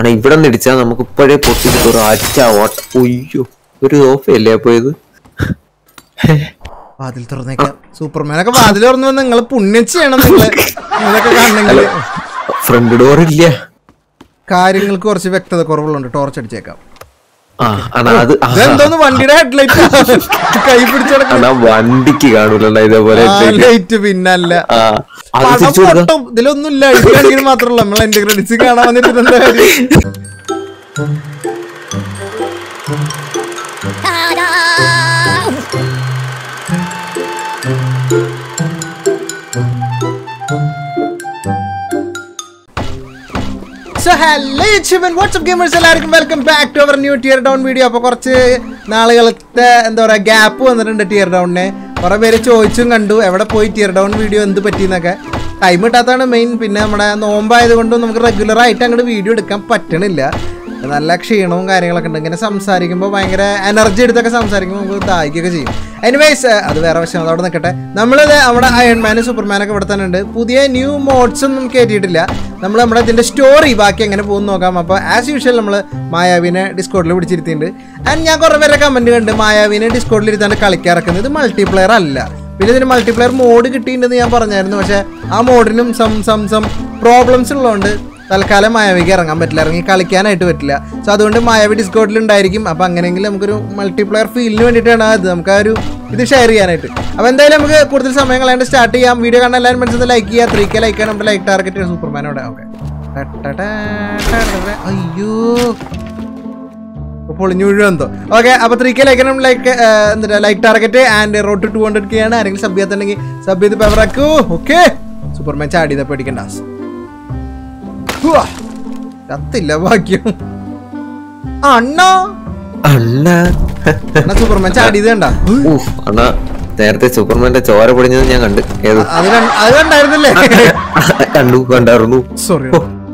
ആണ് ഇവിടെ നിന്ന് ഇടിച്ചാൽ നമുക്ക് ഇപ്പോഴേ പൊട്ടിച്ചിട്ട് ഒരു അറ്റ ഓട്ട ഒയ്യോ ഒരു സോഫയല്ലേ അപ്പൊ ഇത് വാതിൽ തുറന്നേക്കാം സൂപ്പർമാനൊക്കെ വാതിൽ തുറന്നു വന്ന് നിങ്ങൾ പുണ്യം ചെയ്യണം നിങ്ങള് നിങ്ങളൊക്കെ കാണണമെങ്കിൽ ഫ്രണ്ട് ഡോർ ഇല്ല കാര്യങ്ങൾക്ക് കുറച്ച് വ്യക്തത കുറവുകളുണ്ട് ടോർച്ച് അടിച്ചേക്കാം ആ അണ അത് ആ, ഇതെന്തോന്ന് വണ്ടിയുടെ ഹെഡ്ലൈറ്റ് കൈ പിടിച്ചടക്കം അണ വണ്ടിക്ക് കാണൂലല്ലോ ഇതേപോലെ ലൈറ്റ് പിന്നല്ല ആ അത് പണം തിരിച്ചു കൊടുക്കാം പൊട്ടും ഇതിലൊന്നുമില്ല ഇത് കാണിക്കുന്നത് മാത്രമല്ല നമ്മൾ എന്റെ ക്രെഡിറ്റ്സ് കാണാൻ വന്നിട്ട് എന്താ കാര്യം സോ ഹലോ യൂട്യൂബൻ വാട്സ്ആപ്പ് ഗെയിമേഴ്സ് എല്ലാവർക്കും welcome back to our new teardown video അപ്പോൾ കുറച്ച് നാളുകളത്തെ എന്താ പറയുക ഗ്യാപ്പ് വന്നിട്ടുണ്ട് ടിയർ ഡൗണിന് കുറേ പേര് ചോദിച്ചും കണ്ടു എവിടെ പോയി ടിയർ ഡൗൺ വീഡിയോ എന്ത് പറ്റിയെന്നൊക്കെ ടൈം കിട്ടാത്തതാണ് മെയിൻ പിന്നെ നമ്മുടെ നോമ്പായത് കൊണ്ടും നമുക്ക് റെഗുലർ ആയിട്ട് അങ്ങോട്ട് വീഡിയോ എടുക്കാൻ പറ്റണില്ല നല്ല ക്ഷീണവും കാര്യങ്ങളൊക്കെ ഉണ്ട് ഇങ്ങനെ സംസാരിക്കുമ്പോൾ ഭയങ്കര എനർജി എടുത്തൊക്കെ സംസാരിക്കുമ്പോൾ നമുക്ക് ദാഹിക്കുകയൊക്കെ ചെയ്യും എനിവേസ് അത് വേറെ വശം അതവിടെ നിൽക്കട്ടെ നമ്മളിത് നമ്മുടെ അയൺമാനും സൂപ്പർമാനൊക്കെ ഇവിടെ തന്നെ ഉണ്ട് പുതിയ ന്യൂ മോഡ്സ് ഒന്നും കയറ്റിയിട്ടില്ല നമ്മൾ നമ്മുടെ ഇതിൻ്റെ സ്റ്റോറി ബാക്കി എങ്ങനെ പോകുന്നു നോക്കാം അപ്പോൾ ആസ് യൂഷ്വൽ നമ്മൾ മായാവിനെ ഡിസ്കോഡിൽ പിടിച്ചിരുത്തിയിട്ടുണ്ട് ആൻഡ് ഞാൻ കുറേ പേരെ കമൻറ്റ് കണ്ട് മായാവിനെ ഡിസ്കോഡിൽ ഇരുത്താണ്ട് കളിക്കാറക്കുന്നത് ഇത് മൾട്ടിപ്ലെയർ അല്ല പിന്നെ ഇതിന് മൾട്ടിപ്ലെയർ മോഡ് കിട്ടിയിട്ടുണ്ടെന്ന് ഞാൻ പറഞ്ഞായിരുന്നു പക്ഷേ ആ മോഡിനും സം സം സം പ്രോബ്ലംസ് ഉള്ളതുകൊണ്ട് തൽക്കാലം മായാവിക്ക് ഇറങ്ങാൻ പറ്റില്ല ഇറങ്ങി കളിക്കാനായിട്ട് പറ്റില്ല സോ അതുകൊണ്ട് മായാവി ഡിസ്കോഡിൽ ഉണ്ടായിരിക്കും അപ്പോൾ അങ്ങനെയെങ്കിൽ നമുക്കൊരു മൾട്ടിപ്ലെയർ ഫീലിന് വേണ്ടിയിട്ടാണ് അത് നമുക്ക് ആ ഒരു ഇത് ഷെയർ ചെയ്യാനായിട്ട് അപ്പോൾ എന്തായാലും നമുക്ക് കൂടുതൽ സമയം കളയാണ്ട് സ്റ്റാർട്ട് ചെയ്യാം വീഡിയോ കാണാൻ എല്ലാവരും മനസ്സിൽ ലൈക്ക് ചെയ്യുക ത്രീ കെ ലൈക്ക് നമ്മുടെ ലൈക്ക് ടാർഗറ്റ് സൂപ്പർമാനോടെ ഓക്കെ അയ്യോ പൊളിഞ്ഞു വീഴുമെന്തോ ഓക്കെ അപ്പൊ ത്രീ കെ ലൈക്കണം ലൈക്ക് എന്താ like target and road two hundred K ആണ് ആരെങ്കിലും സബ് ചെയ്യാത്തുണ്ടെങ്കിൽ സബ് ചെയ്ത് പേപ്പറാക്കൂ ഓക്കെ സൂപ്പർമാൻ ചാടിയതാ പേടിക്കണ്ട ഹുവാ. ചത്തില്ല ഭാഗ്യം ആ, അണ്ണാ അണ്ണ അണ്ണാ സൂപ്പർമാൻ ചാടിയത് കണ്ട ഊഫ് അണ്ണ നേരത്തെ സൂപ്പർമാന്റെ ചോര പൊടിഞ്ഞത് ഞാൻ കണ്ട് ഏത് അത് കണ്ട- അത് കണ്ടായിരുന്നല്ലേ കണ്ടു കണ്ടായിരുന്നു സോറി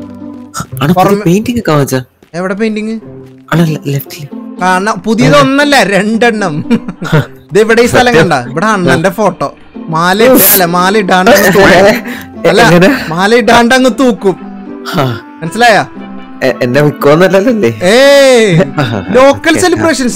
അണ പെയിന്റിംഗ് ഒക്കെ വാങ്ങിച്ച എവിടെ പെയിന്റിങ് അണ ലെഫ്റ്റില് കാണാ പുതിയതൊന്നല്ല രണ്ടെണ്ണം ഇത് ഇവിടെ ഈ സ്ഥലം കണ്ട ഇവിടെ അണ്ണന്റെ ഫോട്ടോ മാല ഇട്ടല്ല മാല ഇടാണ്ട് അങ്ങ് തൂക്കും. അല്ല എങ്ങനെ? മാല ഇടാണ്ട് അങ്ങ് തൂക്കും മനസ്സിലായ എ- എന്റെ മിക്കോന്നല്ലേ ഏയ് ലോക്കൽ സെലിബ്രേഷൻസ്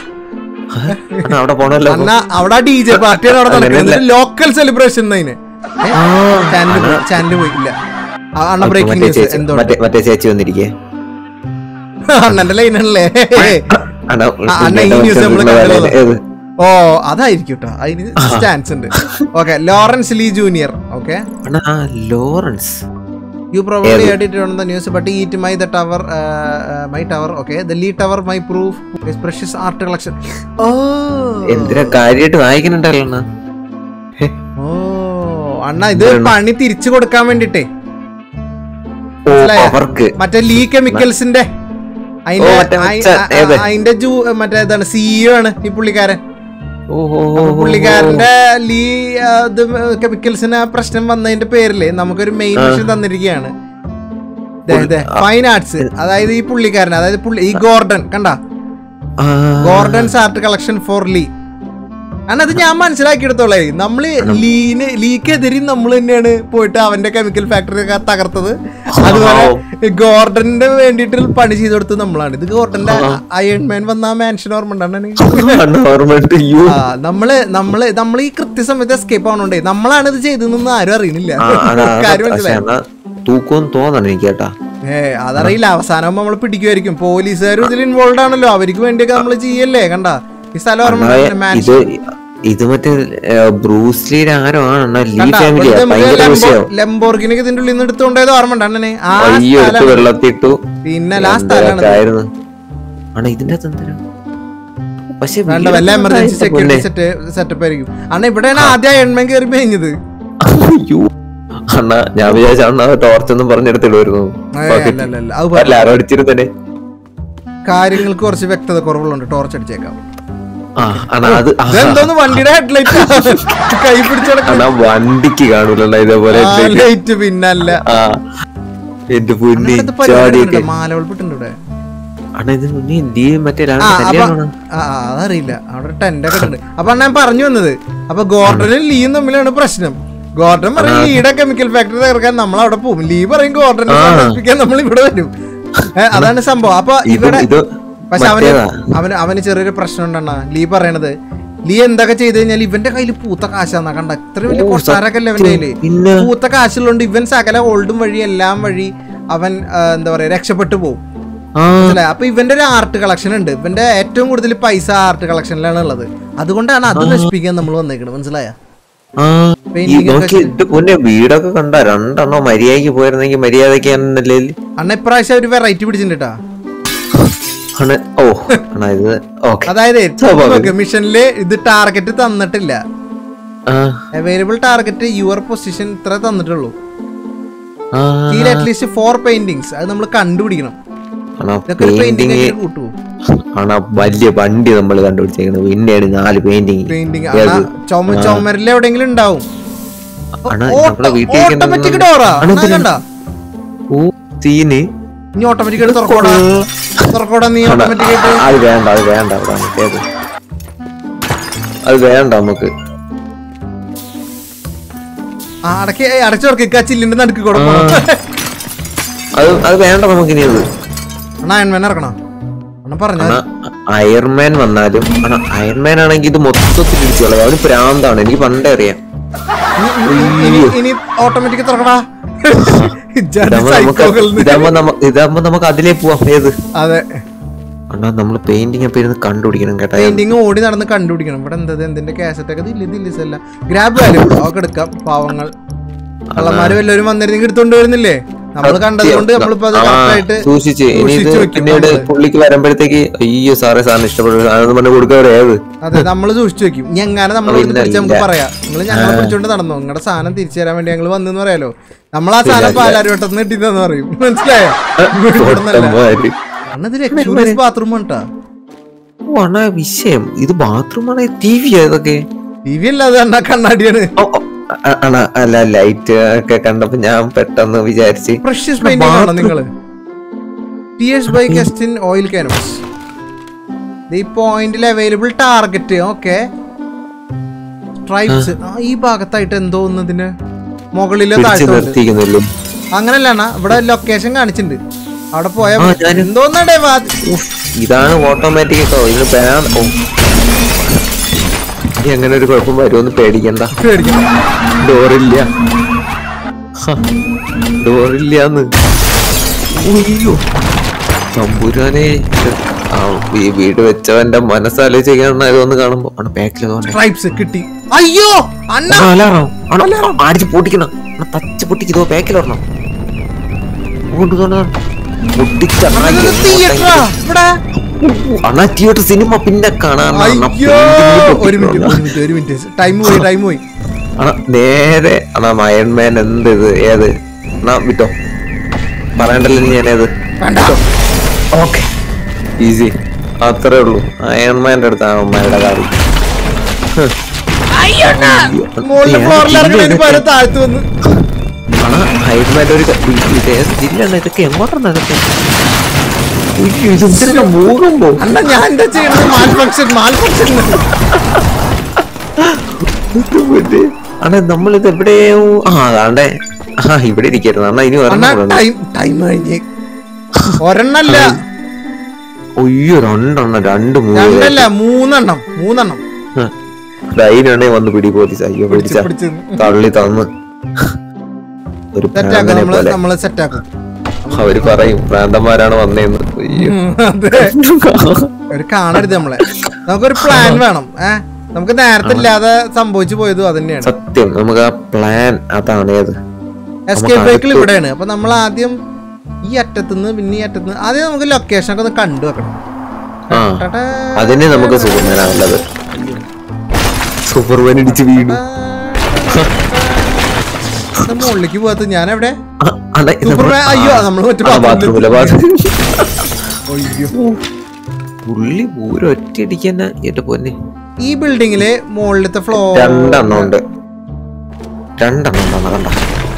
അണ്ണ അവിടെ പോണല്ലോ അന്ന അവിടെ ഡി ജെ പാർട്ടിയാണ് അവിടെ നടക്കുന്നത് ലോക്കൽ സെലിബ്രേഷൻ അതിന് ചാനൽ പോയി ചാനൽ പോയി ഇല്ല ആ, അണ്ണ ബ്രേക്കിംഗ് മറ്റേ ന്യൂസ് ചേച്ചി എന്തോ മറ്റേ മറ്റേ ചേച്ചി വന്നിരിക്കേ അണ്ണന്റെ ലൈനല്ലേ അണ്ണ ആ, അണ്ണ ഈ ന്യൂസ് നമ്മള് ഉള്ള കണ്ടതാ. വേലയില് ഏത്? ഓ അതായിരിക്കും കേട്ടോ അതിന് സ്റ്റാൻസ് ഉണ്ട് okay Lawrence Lee junior okay അണ്ണ ആ Lawrence you probably edit on the news but eat my the tower my tower okay the Lee tower my proof precious art collection ഓ എന്തിനാ കാര്യമായിട്ട് വായിക്കുന്നുണ്ടല്ലോ അണ്ണ ഹെ, ഓ അണ്ണ ഇത് പണി തിരിച്ചു കൊടുക്കാൻ വേണ്ടിട്ടേ ഓ മനസ്സിലായോ? അവർക്ക് മറ്റേ ലീ കെമിക്കൽസിന്റെ അതിന്റെ ഓ, മറ്റേ അയി- മച്ച- ആ- ഏത്? ആ- അതിന്റെ ജൂ മറ്റേ ഇതാണ് സിഇഒ ആണ് ഈ പുള്ളിക്കാരൻ ഓ ഓ, ഓ, അപ്പൊ ഓ, പുള്ളിക്കാരന്റെ ലീ ആ, ഇത് കെമിക്കൽസിന് പ്രശ്നം വന്നതിന്റെ പേരില് നമുക്കൊരു മെയിൻ മിഷൻ തന്നിരിക്കുകയാണ് ഫൈൻ ആർട്സ് അതായത് ഈ പുള്ളിക്കാരൻ അതായത് പുള്ളി ഈ ഗോർഡൻ കണ്ട ആ, Gordon's art collection for Lee കാരണം അത് ഞാൻ മനസ്സിലാക്കിയെടുത്തോളേ നമ്മള് ലീന് ലീക്കെതിരെ നമ്മൾ തന്നെയാണ് പോയിട്ട് അവന്റെ കെമിക്കൽ ഫാക്ടറി ഒക്കെ തകർത്തത് അതുപോലെ ഗോർഡന്റെ വേണ്ടിയിട്ട് പണി ചെയ്ത് കൊടുത്തത് നമ്മളാണ് ഇത് ഗോർഡന്റെ അയൺമാൻ വന്ന ആ മാൻഷൻ ഓർമ്മ ഉണ്ടാണ് അണ്ണ ഓർമ്മയുണ്ട് യ്യോ. ആ നമ്മള് നമ്മള് നമ്മൾ ഈ കൃത്യസമയത്ത് എസ്കേപ്പ് ആവണോണ്ടേ നമ്മളാണ് ഇത് ചെയ്തതെന്ന് ആരും അറിയണില്ല ആ, അണ്ണാ, അത് കാര്യം പക്ഷേ മനസ്സിലായി അണ്ണാ തൂക്കുമെന്ന് തോന്നണം എനിക്ക് കേട്ടാ ഏ അതറിയില്ല അവസാനം നമ്മൾ പിടിക്കുമായിരിക്കും പോലീസുകാരും ഇതിൽ ഇൻവോൾവ് ആണല്ലോ അവർക്ക് വേണ്ടിയൊക്കെ നമ്മൾ ചെയ്യല്ലേ കണ്ട ഈ സ്ഥലം ഓർമ്മ അണ്ണാ, ഉണ്ടോ? മാൻഷൻ. ഇത് ഇത് മറ്റേ ബ്രൂസ്ലിയുടെ ആരോ ആണ് അണ്ണാ ലീ ഫാമിലിയാ ഭയങ്കര വിഷയം ലംബോർഗിനൊക്കെ ഇതിന്റെ ഉള്ളിൽ നിന്ന് എടുത്തുകൊണ്ടത് ഓർമ്മ ഉണ്ട് അണ്ണനെ ആ അയ്യോ എടുത്ത് സ്ഥലം വെള്ളത്തിട്ടു പിന്നെ ആ സ്ഥലമാണ് ആയിരുന്നു അണ്ണാ ഇതിന്റെ അകത്ത് എന്തിനാ പക്ഷെ വേണ്ട വല്ല എമർജൻസി സെക്യൂരിറ്റി സെറ്റ് സെറ്റപ്പ് ആയിരിക്കും അണ്ണ ഇവിടെയാണ് ആദ്യം എണ്ണ കയറി മേഞ്ഞത് അയ്യോ അണ്ണാ ഞാൻ വിചാരിച്ച അണ്ണാ ടോർച്ചൊന്നും പറഞ്ഞെടുത്തിടുമായിരുന്നു അല്ല അല്ല അല്ല അത് അല്ല ആരോ അടിച്ചിരുന്നേ കാര്യങ്ങൾക്ക് കുറച്ച് വ്യക്തത കുറവുകളുണ്ട് ടോർച്ച് അടിച്ചേക്കാം ആ അണ്ണാ അത് ആ, ഇതെന്തോന്ന് വണ്ടിയുടെ ഹെഡ്ലൈറ്റ് കൈ പിടിച്ചടക്കം അണ്ണാ വണ്ടിക്ക് കാണൂലല്ലോ ഇതേപോലെ ലൈറ്റ് പിന്നല്ല ആ എന്റെ പൊന്നി ഇത് പരിപാടി ചാടിയൊക്കെ ഉണ്ട്, മാല ഉൾപ്പെട്ടുണ്ട് ഇവിടെ അണ്ണാ ഇത് നീ നീ മറ്റേ ആ രാവിലെ അപ്പൊ കല്യാണമാണ് ആ ആ, അതറിയില്ല അവിടെ ടെന്റ് ഒക്കെ ഉണ്ട് അപ്പൊ ഞാൻ പറഞ്ഞു വന്നത് അപ്പൊ ഗോർഡനും ലീയും തമ്മിലാണ് പ്രശ്നം ഗോർഡൻ പറയും ലീയുടെ കെമിക്കൽ ഫാക്ടറി തകർക്കാൻ നമ്മൾ അവിടെ പോകും ലീ പറയും ഗോർഡനെ സന്ദർശിക്കാൻ നമ്മൾ ഇവിടെ വരും ഏ, അതാണ് സംഭവം അപ്പൊ ഇത് ഇവിടെ ഇത് പക്ഷെ അവന് മറ്റേതാ അവന് അവന് ചെറിയൊരു പ്രശ്നം ഉണ്ടെണ്ണ ലീ പറയണത് ലീ എന്തൊക്കെ ചെയ്ത് കഴിഞ്ഞാൽ ഇവന്റെ കയ്യിൽ പൂത്ത കാശാന്നാ കണ്ട ഇത്ര വലിയ ഓ, കൊട്ടാരൊക്കെ അല്ലേ അവന്റെ കയ്യില് പിന്നെ പൂത്ത കാശുള്ളതുകൊണ്ട് ഇവൻ സകല ഓൾഡും വഴി എല്ലാം വഴി അവൻ ആ, എന്താ പറയാ രക്ഷപ്പെട്ടു പോകും ആ മനസ്സിലായോ? അപ്പൊ ഇവന്റെ ഒരു ആർട്ട് കളക്ഷൻ ഉണ്ട് ഇവന്റെ ഏറ്റവും കൂടുതൽ പൈസ ആർട്ട് കളക്ഷനിലാണ് ഉള്ളത് അതുകൊണ്ടാണ് അത് നശിപ്പിക്കാൻ നമ്മൾ വന്നേക്കുന്നത് മനസ്സിലായ ആ ഈ Painting ഒക്കെ നോക്കി ഇത് പൊന്നെ വീടൊക്കെ കണ്ട രണ്ടെണ്ണോ മര്യാദക്ക് പോയിരുന്നെങ്കിൽ മര്യാദക്ക് ആണെന്നല്ലേ അണ്ണ ഇപ്രാവശ്യം ഒരു വെറൈറ്റി പിടിച്ചിട്ടാ ആണ് ഓ അണ്ണാ ഇത് ഓക്കെ അതായത് സ്വാഭാവികം. മിഷനില് ഇത് ടാർഗറ്റ് തന്നിട്ടില്ല ആ അവൈലബിൾ ടാർഗറ്റ് യുവർ പൊസിഷൻ ഇത്ര തന്നിട്ടുള്ളൂ ആ ഇതിൽ അറ്റ്ലീസ്റ്റ് ഫോർ പെയിന്റിങ്സ് അത് നമ്മൾ കണ്ടുപിടിക്കണം അണ്ണാ ഇതൊക്കെ ഒരു പെയിന്റിംഗ് പെയിന്റിങ് കൂട്ടുവോ ആണാ വലിയ വണ്ടി നമ്മൾ കണ്ടുപിടിച്ചേക്കണത് പിന്നെയാണ് നാല് പെയിന്റിങ് പെയിന്റിങ് ചുമ ചുമരിൽ എവിടെയെങ്കിലും ഉണ്ടാവും അണ്ണാ നമ്മളെ വീട്ടിൽ ഓട്ടോമാറ്റിക് ഡോറാ കണ്ട ഓ സീന് ഇനി ഓട്ടോമാറ്റിക് ആയിട്ട് തുറക്കോടാ തുറക്കോടാ നീ അണ്ണാ, ഓട്ടോമാറ്റിക് ആയിട്ട് ആ, അത് വേണ്ട അത് വേണ്ട അവിടെ മറ്റേത് അത് വേണ്ട നമുക്ക് ആ, അടക്കി അടച്ചു തുറക്കുക ചില്ലിന്റെ നടുക്ക് കൊടുക്കണം അത് അത് വേണ്ട നമുക്കിനി അത് അണ്ണാ അയൺമാൻ ഇറക്കണം അണ്ണാ പറഞ്ഞ അണ്ണാ അയർമാൻ വന്നാലും അണ്ണാ അയർമാൻ ആണെങ്കിൽ ഇത് മൊത്തത്തിൽ ഇടിച്ചു കളയും അവന് പ്രാന്താണ് എനിക്ക് പണ്ടേ അറിയാം ഇനി ഇനി ഓട്ടോമാറ്റിക് തുറക്കടാ ഇജ്ജാതി ഇതാകുമ്പോ നമുക്ക് psychoകള്. ഇതാകുമ്പോ നമുക്ക് ഇതാകുമ്പോ നമുക്ക് അതിലേ പോവാം ഏത് അതെ അണ്ണാ നമ്മൾ പെയിന്റിങ് അപ്പൊ ഇരുന്ന് കണ്ടുപിടിക്കണം കേട്ടാ പെയിന്റിങ് ഓടി നടന്ന് കണ്ടുപിടിക്കണം ഇവിടെ എന്താ എന്തിന്റെ കാസറ്റ് ഒക്കെ ഇതില്ല ഇതില്ല അല്ല ഗ്രാബ് വാല്യൂ ഒക്കെ എടുക്കാം പാവങ്ങൾ കള്ളന്മാര് വല്ലവരും വന്നിരുന്നെങ്കിൽ എടുത്തോണ്ട് വരുന്നില്ലേ നമ്മൾ കണ്ടത് കൊണ്ട് നമ്മളിപ്പോ അത് ആ, കറക്റ്റായിട്ട് സൂക്ഷിച്ച് ഇനി ഇത് സൂക്ഷിച്ച് വെക്കും പിന്നീട് നമ്മള്. പുള്ളിക്ക് വരുമ്പോഴത്തേക്ക് അയ്യോ സാറേ സാറിന് ഇഷ്ടപ്പെടും സാധനം പറഞ്ഞ് കൊടുക്കാറ് ഏത് അതെ നമ്മൾ സൂക്ഷിച്ചു വെക്കും ഇനി എങ്ങനെ നമ്മൾ ഇല്ല, പിടിച്ച് നമുക്ക് ഇല്ല. പറയാം നിങ്ങൾ ഞങ്ങളെ പിടിച്ചോണ്ട് നടന്നോ നിങ്ങളുടെ സാധനം തിരിച്ചു തരാൻ വേണ്ടി ഞങ്ങൾ വന്നെന്ന് പറയാലോ നമ്മൾ ആ സാധനം പാലാരിവട്ടത്ത് നിന്ന് കിട്ടിയതെന്ന് പറയും മനസ്സിലായോ ഇവിടുന്നല്ല. പൊട്ടന്മാര്. അണ്ണ ഇത് ലക്ഷൂറിയസ് ബാത്റൂം കേട്ടാ ഓ അണ്ണാ വിഷയം ഇത് ബാത്റൂമാണ് ടി വി ഇതൊക്കെ ടി വി അല്ലാതെ അണ്ണ കണ്ണാടിയാണ് ഓ, ഓ, അ- അണ്ണാ അല്ല ലൈറ്റ് ഒക്കെ കണ്ടപ്പോ ഞാൻ പെട്ടെന്ന് വിചാരിച്ച് പ്രഷ്യസ് പെയിന്റിംഗ് ആണോ നിങ്ങള് tears by Kestin oil canvas ഈ പോയിന്റിൽ അവൈലബിൾ ടാർഗറ്റ് ഓക്കെ സ്ട്രൈപ്സ് ഈ ഭാഗത്തായിട്ട് എന്തോ ഒന്നതിന് മുകളിലോ പിടിച്ചു താഴ്ത്തുണ്ട് നിർത്തിക്കുന്നുള്ളൂ അങ്ങനല്ല അണ്ണാ ഇവിടെ ലൊക്കേഷൻ കാണിച്ചിട്ടുണ്ട് അവിടെ പോയാ ആ, ഞാന് എന്തോന്നടേ ഉഫ്, ഇതാണ് ഓട്ടോമാറ്റിക് കേട്ടോ ഇതിന് ബാൻ ഓ ഇനി അങ്ങനെ ഒരു കുഴപ്പം വരുമെന്ന് പേടിക്കണ്ട ഡോറില്ല ഡോറില്ലാന്ന് അയ്യോ തമ്പുരാനെ ആ ഈ വീട് വെച്ചവന്റെ മനസ്സാലോചിക്കാണ് ഇതൊന്ന് കാണുമ്പോ ആണ് ബാക്കിൽ സ്ട്രൈപ്സ് കിട്ടി അയ്യോ അണ്ണ അലാറാം അടിച്ച് പൊട്ടിക്കണം അണ്ണാ, തച്ച് പൊട്ടിക്കതോ ബാക്കിൽ വരണം കൊണ്ട് കൊണ്ട് പൊട്ടിച്ച തിയേറ്ററാ ഇവിടെ അണ്ണാ തിയേറ്റർ സിനിമ പിന്നെ കാണാൻ അയ്യോ ഒരു മിനിറ്റ് ഒരു മിനിറ്റ് ഒരു മിനിറ്റ് ടൈം പോയി ടൈം പോയി അണ്ണാ നേരെ അണ്ണാ അയൺമാൻ എന്ത് ഇത് ഏത് അണ്ണാ വിട്ടോ പറയണ്ടല്ലോ ഇനി ഞാനേത് വേണ്ട ഓക്കെ ഈസി അത്രേ ഉള്ളൂ അയൺമാന്റെ അടുത്ത് അവന്മാരുടെ കാര്യം മുകളിലെ ഫ്ലോറിൽ ഇറങ്ങണതിന് പകരം താഴ്ത്തു വന്ന് അണ്ണാ അയൺമാന്റെ ഒരു ക- ഈ- ഇതേ ജില്ലാണ് ഇതൊക്കെ എങ്ങോട്ടാണ് അതൊക്കെ ഉയ്യോ, ഇത് എന്തിനാ മൂകുമ്പോ അണ്ണ ഞാൻ എന്താ ചെയ്യണത് മാൽ ഫംഗ്ഷൻ മാൽ ഫംഗ്ഷൻ അണ്ണാ നമ്മളിത് എവിടെയോ ആ അതാണ്ടേ ആ ഇവിടെ ഇരിക്കരുത് അണ്ണാ ഇനി അണ്ണ വരണം ടൈം ടൈം കഴിഞ്ഞ് ഒരെണ്ണല്ല അയ്യോ രണ്ടെണ്ണം രണ്ട് മൂന്ന് രണ്ടല്ല മൂന്നെണ്ണം മൂന്നെണ്ണം ഡൈനാണെ വന്ന് പിടി പോലീസ് അയ്യോ പിടിച്ച പിടിച്ച് തള്ളി തന്ന് ഒരു സെറ്റാക്കും ഭ്രാന്തനെ നമ്മള് പോലെ നമ്മള് സെറ്റാക്കും അവര് പറയും ഭ്രാന്തന്മാരാണ് വന്നേന്ന് അയ്യോ അതെ ഒരു കാണരുത് നമ്മളെ നമുക്കൊരു പ്ലാൻ വേണം ഏ നമുക്ക് നേരത്തെ ഇല്ലാതെ സംഭവിച്ചു പോയതും അത് തന്നെയാണ് സത്യം നമുക്ക് ആ പ്ലാൻ അതാണ് ഏത് എസ്കേപ്പ് വെഹിക്കിൾ ഇവിടെയാണ് അപ്പൊ നമ്മൾ ആദ്യം ഈ അറ്റത്തുനിന്ന് പിന്നെ ഈ അറ്റത്തുനിന്ന് ആദ്യം നമുക്ക് ലൊക്കേഷൻ ഒക്കെ ഒന്ന് കണ്ടു വെക്കണം ആ അതിനെ നമുക്ക് സൂപ്പർമാനാണുള്ളത് സൂപ്പർമാൻ ഇടിച്ച് വീണു ഇത് മുകളിലേക്ക് പോകാത്ത ഞാൻ എവിടെ ആ, അണ്ണാ, ഇത് സൂപ്പർമാൻ നമ്മള് അയ്യോ നമ്മള് മറ്റു ആ, ബാത്റൂമിലെ ബാത്റൂം അയ്യോ പുള്ളി പൂരം ഒറ്റയടിക്കാൻ എന്റെ പൊന്നെ ഈ ബിൽഡിങ്ങില് മുകളിലത്തെ ഫ്ലോർ രണ്ടെണ്ണം ഉണ്ട് രണ്ടെണ്ണം ഉണ്ടെന്ന് കണ്ട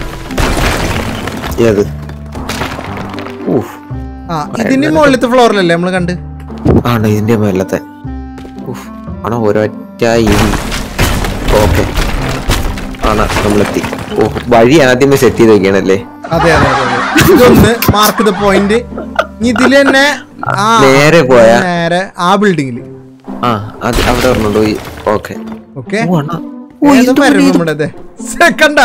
ഏത് ഊഫ് ആ ഇതിന്റെ മുകളിലത്തെ ഫ്ലോറിലല്ലേ നമ്മള് കണ്ട് ആണ് ഇതിന്റെ മേലത്തെ ഊഫ് ആണോ ഒരൊറ്റ ഇരി ഓക്കെ ആണ് നമ്മളെത്തി ഓ വഴി ആദ്യമേ സെറ്റ് ചെയ്ത് വെക്കണല്ലേ അതെ അതെ അതെ അതെ ഇതൊന്ന് മാർക്ക് ദ പോയിന്റ് ഇതിൽ തന്നെ ആ നേരെ പോയാ? നേരെ ആ ബിൽഡിങ്ങിൽ ആ അത് അവിടെ പറഞ്ഞോണ്ട് പോയി ഓക്കെ ഓക്കെ ഓ അണ്ണാ ഏതും വരും നമ്മുടെ സെക്കൻഡാ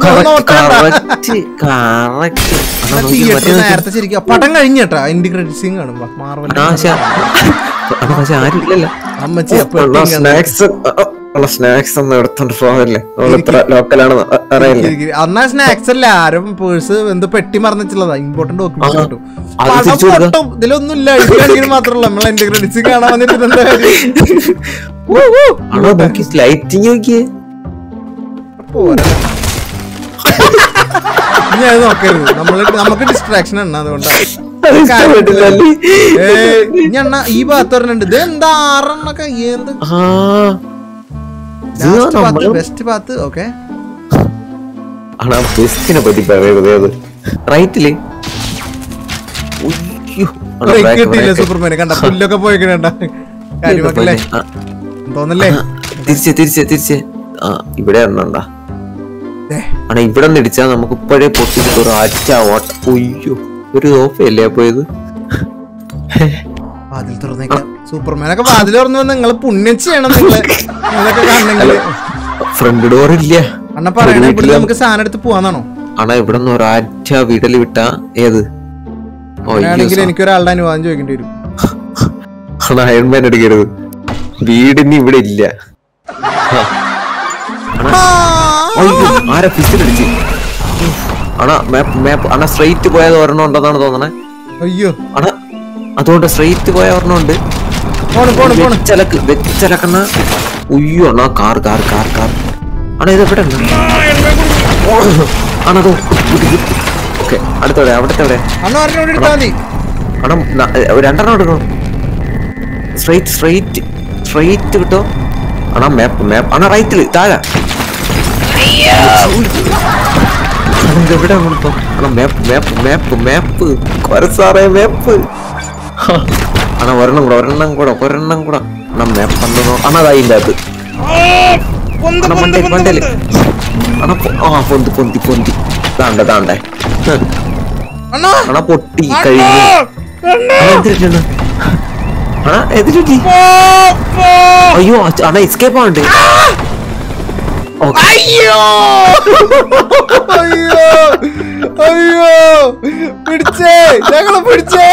തിയേറ്റർ നേരത്തെ ശരിക്കും പടം കഴിഞ്ഞേട്ടാ എൻഡ് ക്രെഡിറ്റ് സീൻ കാണുമ്പോ മാർവൽ പക്ഷെ ആരുമില്ലല്ലോ അമ്മച്ചി അപ്പൊ ഉള്ള ഇട്ടിങ്ങനെ സ്നാക്സ് ഉള്ള സ്നാക്സ് ഒന്നും എടുത്തോണ്ട് പോകല്ലേ നമ്മൾ ഇത്ര ലോക്കലാണെന്ന് അ- അറിയില്ലേ ഇരിക്ക്. അന്നാ സ്നാക്സ് അല്ല ആരും പേഴ്സ് എന്തോ പെട്ടി മറന്നിട്ടുള്ളതാ ഇമ്പോർട്ടന്റ് ഡോക്യുമെന്റ് ആ. കിട്ടും അത് പണം തിരിച്ചു കൊടുക്കാം. പൊട്ടും ഇതിലൊന്നും ഇല്ല എഴുതിയാണെങ്കിൽ മാത്രമല്ല നമ്മൾ എന്റെ ക്രെഡിറ്റ്സ് കാണാൻ വന്നിട്ട് എന്താ കാര്യം? ആണോ നോക്കി ലൈറ്റിങ് നോക്കിയേ പോരാ. ഇനി അത് നോക്കരുത് നമ്മള് നമുക്ക് ഡിസ്ട്രാക്ഷൻ ആണ് അതുകൊണ്ടാണ് അത് ഇഷ്ടപ്പെട്ടില്ലല്ലേ? ഏയ്, ഇനി അണ്ണ ഈ ഭാഗത്ത് പറഞ്ഞിട്ടുണ്ട് ഇത് എന്താ ആറെണ്ണൊക്കെ എന്ത് ആ ഇത് ലാസ്റ്റ് ഭാഗത്ത് നമ്മള് ബെസ്റ്റ് ഭാഗത്ത് ഓക്കെ ആണ് ബെസ്റ്റിനെ പറ്റി പറയരുത് അത് റൈറ്റില് ഉയ്യോ. ആണോ, ബ്രേക്ക് back, കിട്ടിയില്ല back. സൂപ്പർമാനെ കണ്ട പുല്ലൊക്കെ പോയിക്കണ്ട കാര്യമൊക്കെ ആ, തോന്നല്ലേ ആ, തിരിച്ച് തിരിച്ച് തിരിച്ച് ആ ഇവിടെ എണ്ണണ്ട ഏ, ആണോ ഇവിടെ നിന്ന് ഇടിച്ചാൽ നമുക്ക് ഇപ്പോഴേ പൊട്ടിച്ചിട്ട് ഒരു അറ്റ ഓട്ട ഉയ്യോ ഒരു ഓഫയല്ലേ അപ്പൊ ഇത് വാതിൽ തുറന്നേക്കാം സൂപ്പർമാനൊക്കെ വാതിൽ തുറന്നു വന്ന് നിങ്ങള് പുണ്യം ചെയ്യണം നിങ്ങള് ഇതൊക്കെ കാണണമെങ്കിൽ ഫ്രണ്ട് ഡോർ ഇല്ല അണ്ണ പറയണ ഒരു ഇവിടെ വീട്ടില് നമുക്ക് സാധനം എടുത്ത് പോവാന്നാണോ ആണോ ഇവിടെ നിന്ന് ഒരറ്റ വീടല് വിട്ട ഏത് അങ്ങനെയാണെങ്കിൽ എനിക്ക് ഒരാളുടെ അനുവാദം ചോദിക്കേണ്ടി വരും ആണോ അയൺമാൻ എടുക്കരുത് വീടിന് ഇവിടെ ഇല്ല അയ്യോ ആരാ ഫിസിൽ അടിച്ച് ആണോ മാപ്പ് മാപ്പ് ആണോ സ്ട്രെയിറ്റ് പോയത് ഒരെണ്ണം ഉണ്ടെന്നാണ് തോന്നണേ അയ്യോ ആണോ അതുകൊണ്ട് സ്ട്രെയിറ്റ് പോയ ഒരെണ്ണം ഉണ്ട് പോണ് പോണ് പോണ് വെച്ചലക്ക് വെച്ചലക്കണ ഉയ്യോ അണ്ണാ കാർ കാർ കാർ കാർ ആണോ ഇത് എവിടെ ആണതോ ഓക്കെ അടുത്തവിടെ അവിടത്തെ എവിടെ അണ്ണ ഒരെണ്ണം കൂടി എടുത്താൽ മതി അണ്ണാ ന- ഏ, രണ്ടെണ്ണം എടുക്കണം സ്ട്രെയിറ്റ് സ്ട്രെയിറ്റ് സ്ട്രെയിറ്റ് കിട്ടോ അണ്ണാ മാപ്പ് മാപ്പ് അണ്ണാ റൈറ്റില് താഴെ അണ്ണാ, ഇത് എവിടെ ഇപ്പൊ അണ്ണാ മാപ്പ് മാപ്പ് മാപ്പ് മാപ്പ് കൊരസാറേ മാപ്പ് അണ്ണാ ഒരെണ്ണം കൂടെ ഒരെണ്ണം കൂടെ ഒരെണ്ണം കൂടെ അണ്ണാ മാപ്പ് കണ്ടോ അണ്ണാ അതിൻ്റെ അകത്ത് അണ്ണാ മണ്ടേ മണ്ടേല് അണ്ണാ പൊ- ആ പൊന്തി പൊന്തി പൊന്തി താണ്ടെ താണ്ടെ അണ്ണാ അണ പൊട്ടി കഴിഞ്ഞു അണ എന്തിട്ടാണ് അണ എന്തിട്ടി അയ്യോ അച്ഛ- അണ എസ്കേപ്പ് ആവണ്ടേ ഓക്കേ. അയ്യോ അയ്യോ അയ്യോ പിടിച്ചേ ഞങ്ങളെ പിടിച്ചേ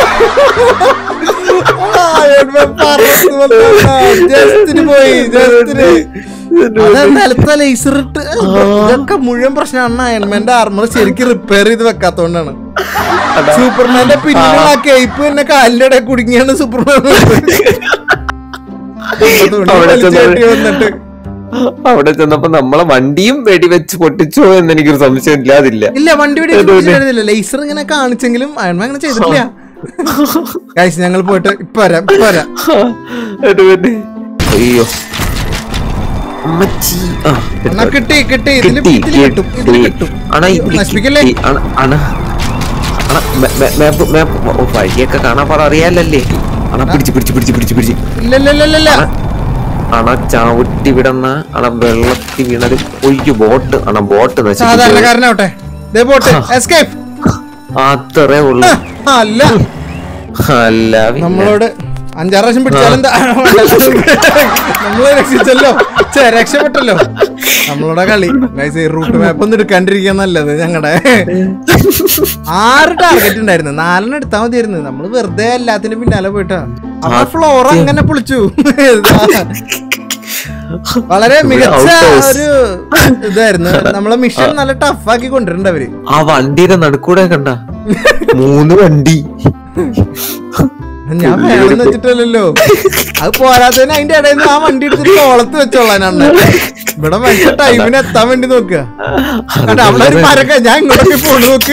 ജസ്റ്റിന് പോയി ജസ്റ്റിന് നിലത്തെ ലേസർ ഇട്ട് ഇതൊക്കെ മുഴുവൻ പ്രശ്നം അണ്ണ അയൺമാന്റെ ആർമർ ശരിക്കും റിപ്പയർ ചെയ്ത് വെക്കാത്തോണ്ടാണ് സൂപ്പർമാന്റെ പിന്നിലുള്ള ആ കേപ്പ് തന്നെ കാലിന്റെ ഇടയിൽ കുടുങ്ങിയാണ് സൂപ്പർമാൻ തുണി അവിടെ വലിച്ച് ചെന്ന് കെട്ടി വന്നിട്ട് അവിടെ ചെന്നപ്പോ നമ്മളെ വണ്ടിയും വെടിവെച്ച് പൊട്ടിച്ചോ എന്ന് എനിക്കൊരു സംശയം ഇല്ലാതില്ല ഇല്ല വണ്ടി വെടി ലേസർ ഇങ്ങനെ കാണിച്ചെങ്കിലും അയൺമാൻ അങ്ങനെ ചെയ്തിട്ടില്ല ഗൈസ് ഞങ്ങൾ പോയിട്ട് ഇപ്പൊ വരാം ഇപ്പൊ വരാം ഒരു minute. അയ്യോ അമ്മച്ചി ആ എന്നാ കിട്ടി കിട്ടി ഇതില് കിട്ടി ഇതില് കിട്ടും ഇതില് കിട്ടി കിട്ടും അണ ഇവിടെ നശിപ്പിക്കല്ലേ കിട്ടി. അണ അണ അണ മേ- മേ- മേപ്പ് മേപ്പ് ഓ, വഴിയൊക്കെ കാണാൻ പറ അറിയാലല്ലേ അണ പിടിച്ച് പിടിച്ച് പിടിച്ച് പിടിച്ച് പിടിച്ച് ഇല്ല ഇല്ല ഇല്ല, ഇല്ല ഇല്ല അണ ചവിട്ടി വിടണ അണ വെള്ളത്തിൽ വീണത് ഒയ്യു ബോട്ട് അണ ബോട്ട് നശിപ്പിച്ചു സാധാരണക്കാരനാവട്ടെ ദേ പോട്ടെ എസ്കേപ്പ് അത്രേ ഉള്ളു അല്ല അല്ല പിന്നെ. നമ്മളോട് അഞ്ചാറ് പ്രാവശ്യം പിടിച്ചാലെന്താ നമ്മളെ രക്ഷിച്ചല്ലോ ഛെ, രക്ഷപ്പെട്ടല്ലോ നമ്മളോടെ കളി ഗൈസ് റൂട്ട് മാപ്പ് ഒന്നും എടുക്കാണ്ടിരിക്കുക നല്ലത് ഞങ്ങളുടെ ആറ് ടാർഗറ്റ് ഉണ്ടായിരുന്നു നാലെണ്ണം എടുത്താൽ മതിയായിരുന്നു നമ്മള് വെറുതെ എല്ലാത്തിനും പിന്നാലെ പോയിട്ടാ അപ്പൊ ഫ്ലോർ അങ്ങനെ പൊളിച്ചു വളരെ മികച്ച ഒരു ഇതായിരുന്നു നമ്മളെ മിഷൻ നല്ല ടഫാക്കി കൊണ്ടിട്ടുണ്ട് അവര് ആ വണ്ടിയുടെ നടുക്കൂടെ കണ്ട മൂന്ന് വണ്ടി ഞാൻ വേണമെന്ന് വെച്ചിട്ടല്ലോ അത് പോരാത്തതിന് അതിന്റെ ഇടയിൽ നിന്ന് ആ വണ്ടി എടുത്തിട്ട് കോളത്ത് വെച്ചോളാനാണ് ഇവിടെ മനുഷ്യ ടൈമിന് എത്താൻ വേണ്ടി നോക്കുക കണ്ടോ, അവിടെ ഒരു മരക്ക ഞാൻ ഇങ്ങോട്ടൊക്കെ പോണു നോക്ക്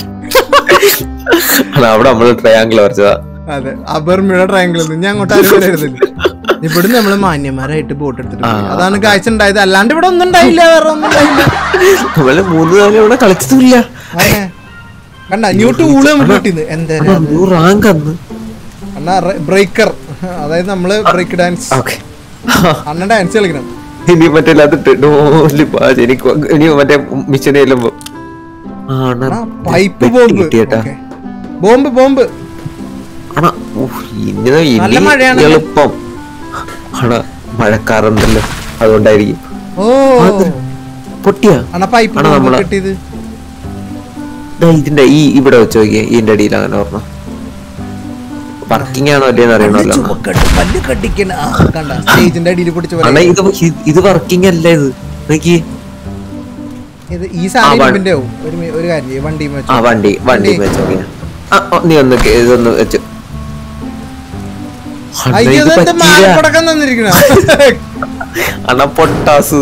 അണ, അവിടെ നമ്മള് ട്രയാങ്കിൾ വരച്ചതാ അതെ അബർമിയുടെ ട്രയാങ്കിളിൽ നിന്ന് ഞാൻ അങ്ങോട്ട് ആരും വരരുതില്ല ഇവിടുന്ന് നമ്മള് മാന്യന്മാരായിട്ട് ബോട്ട് എടുത്തിട്ട് പോയി. അതാണ് കാഴ്ച ഉണ്ടായത് അല്ലാണ്ട് ഇവിടെ ഒന്നും ഉണ്ടായില്ല വേറെ ഒന്നും ഉണ്ടായില്ല നമ്മള് മൂന്ന് നാല് ഇവിടെ കളിച്ചതുമില്ല അങ്ങനെ കണ്ട ന്യൂ ടൂള് നമുക്ക് കിട്ടിയത് എന്താ റാങ്ക് അന്ന് അണ്ണ ബ്രേക്കർ അതായത് നമ്മള് ബ്രേക്ക് ഡാൻസ് ഓക്കെ അണ്ണ ഡാൻസ് കളിക്കണം ഇനി മറ്റേ അത് ഡോലി പാച്ച് എനിക്ക് ഇനി മറ്റേ മിഷനെ ചെല്ലുമ്പോ ആണ് പൈപ്പ് വെട്ടി ബോംബ് കിട്ടിയേട്ടാ ഓക്കേ. ബോംബ് ബോംബ് ആണാ ഉഫ്, ഇങ്ങനെ നല്ല ഇനി മഴയാണ്. എളുപ്പം ആണാ മഴക്കാറുണ്ടല്ലോ അതുകൊണ്ടായിരിക്കും ഓ അത് പൊട്ടിയാ അണ പൈപ്പ് ആണോ ബോംബ് നമ്മള്- കിട്ടിയത് ദാ ഇതിന്റെ ഈ ഇവിടെ വെച്ച് നോക്കിയേ ഇതിന്റെ അടിയിൽ അങ്ങനെ ഓർമ്മ വർക്കിംഗ് ആണോ അല്ലേന്ന് അറിയണമല്ലോ എന്നാ. ചുമക്കട്ട് പല്ല് കടിക്കണ ആ, കണ്ട സ്റ്റേജിന്റെ അടിയിൽ പിടിച്ച പോലെ ആണാ ഇത് ഇത് ഇത് വർക്കിംഗ് അല്ല ഇത് നോക്കി ഇത് ഈ സാധനം ആ, വ- ഇരുമ്പിന്റെ ആവും ഒരു മി- ഒരു കാര്യം ചെയ്യ്, വണ്ടി ആ വണ്ടി വണ്ടി വെച്ച് നോക്കിയാ ആ ഓ, നീ ഒന്ന് കേ- ഇതൊന്ന് വെച്ച് അണ്ണാ, അയ്യോ ഇത് ഇതെന്ത് പറ്റിയില്ല. മാലപ്പടക്കം തന്നിരിക്കണ അണ്ണാ പൊട്ടാസ്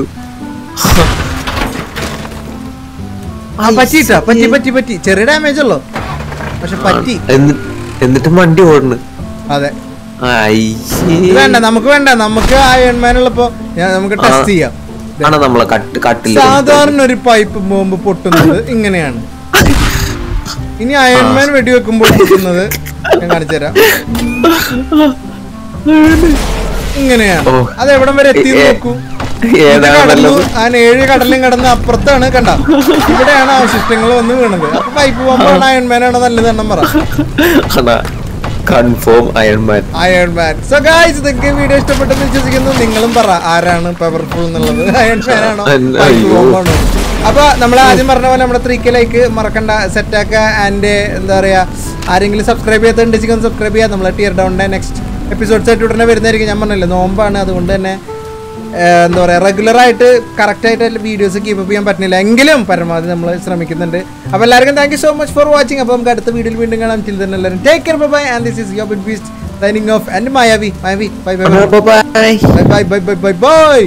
ആ പറ്റിട്ടാ പറ്റി പറ്റി പറ്റി ചെറിയ ഡാമേജ് ഉള്ളു പക്ഷെ പറ്റി എന്നി- എന്നിട്ടും വണ്ടി ഓടണ് അതെ അയ്യേ. ഇത് വേണ്ട നമുക്ക് വേണ്ട നമുക്ക് അയൺമാൻ ഉള്ളപ്പോ ഞാൻ- നമുക്ക് ടെസ്റ്റ് ആ. ചെയ്യാം ആണോ നമ്മളെ കട്ട് കട്ടില്ല സാധാരണ ഒരു പൈപ്പ് ബോംബ് പൊട്ടുന്നത് ഇങ്ങനെയാണ് ഇനി അയൺമാൻ വെടിവെക്കുമ്പോൾ പൊട്ടുന്നത് ഞാൻ കാണിച്ചു തരാം ഇങ്ങനെയാണ് ഓ. അത് എവിടം വരെ എത്തി ഏ- നോക്കൂ ഇത് ഏതാണ് കടന്നു നല്ലത് ആ ഏഴ് കടലും കടന്ന് അപ്പുറത്താണ് കണ്ട ഇവിടെയാണ് അവശിഷ്ടങ്ങൾ വന്ന് വീണത് അപ്പൊ പൈപ്പ് ബോംബാണ് അയൺമാനാണ് നല്ലത് എണ്ണം പറ അണ്ണാ confirm Iron Man Iron Man so guys ഇതൊക്കെ വീഡിയോ ഇഷ്ടപ്പെട്ടെന്ന് വിശ്വസിക്കുന്നു നിങ്ങളും പറ ആരാണ് പവർഫുൾ എന്നുള്ളത് അയൺമാൻ ആണോ അല്ല, പൈപ്പ് അയ്യോ. ബോംബാണോ അപ്പൊ നമ്മൾ ആദ്യം പറഞ്ഞ പോലെ നമ്മുടെ ത്രീ കെ ലൈക്ക് മറക്കണ്ട സെറ്റാക്ക ആൻഡ് എന്താ പറയാ ആരെങ്കിലും സബ്സ്ക്രൈബ് ചെയ്യാത്തുണ്ടെങ്കിൽ സബ്സ്ക്രൈബ് ചെയ്യാം നമ്മളെ ടിയർ ഡൗണിന്റെ നെക്സ്റ്റ് എപ്പിസോഡ്സ് ആയിട്ട് ഉടനെ വരുന്നതായിരിക്കും ഞാൻ പറഞ്ഞില്ലേ നോമ്പാണ് അതുകൊണ്ട് തന്നെ ഏഹ്, എന്താ പറയാ റെഗുലർ ആയിട്ട് കറക്റ്റ് ആയിട്ട് വീഡിയോസ് കീപ്പ് ചെയ്യാൻ പറ്റുന്നില്ല എങ്കിലും പരമാവധി നമ്മൾ ശ്രമിക്കുന്നുണ്ട് അപ്പോൾ എല്ലാവർക്കും thank you so much for watching അപ്പോൾ നമുക്ക് അടുത്ത വീഡിയോയിൽ വീണ്ടും കാണാം ചിൽ തന്നെ എല്ലാവരും take care bye and this is your big beast signing off and Mayavi Mayavi bye bye bye bye bye bye bye bye bye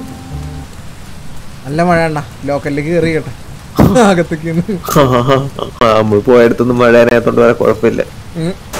നല്ല മഴ അണ്ണ ലോക്കലിലേക്ക് കയറി കേട്ടെ അകത്തേക്ക് നമ്മൾ പോയടത്തൊന്നും മഴ അതിനകത്തോണ്ട് വരെ കുഴപ്പമില്ല ഉം.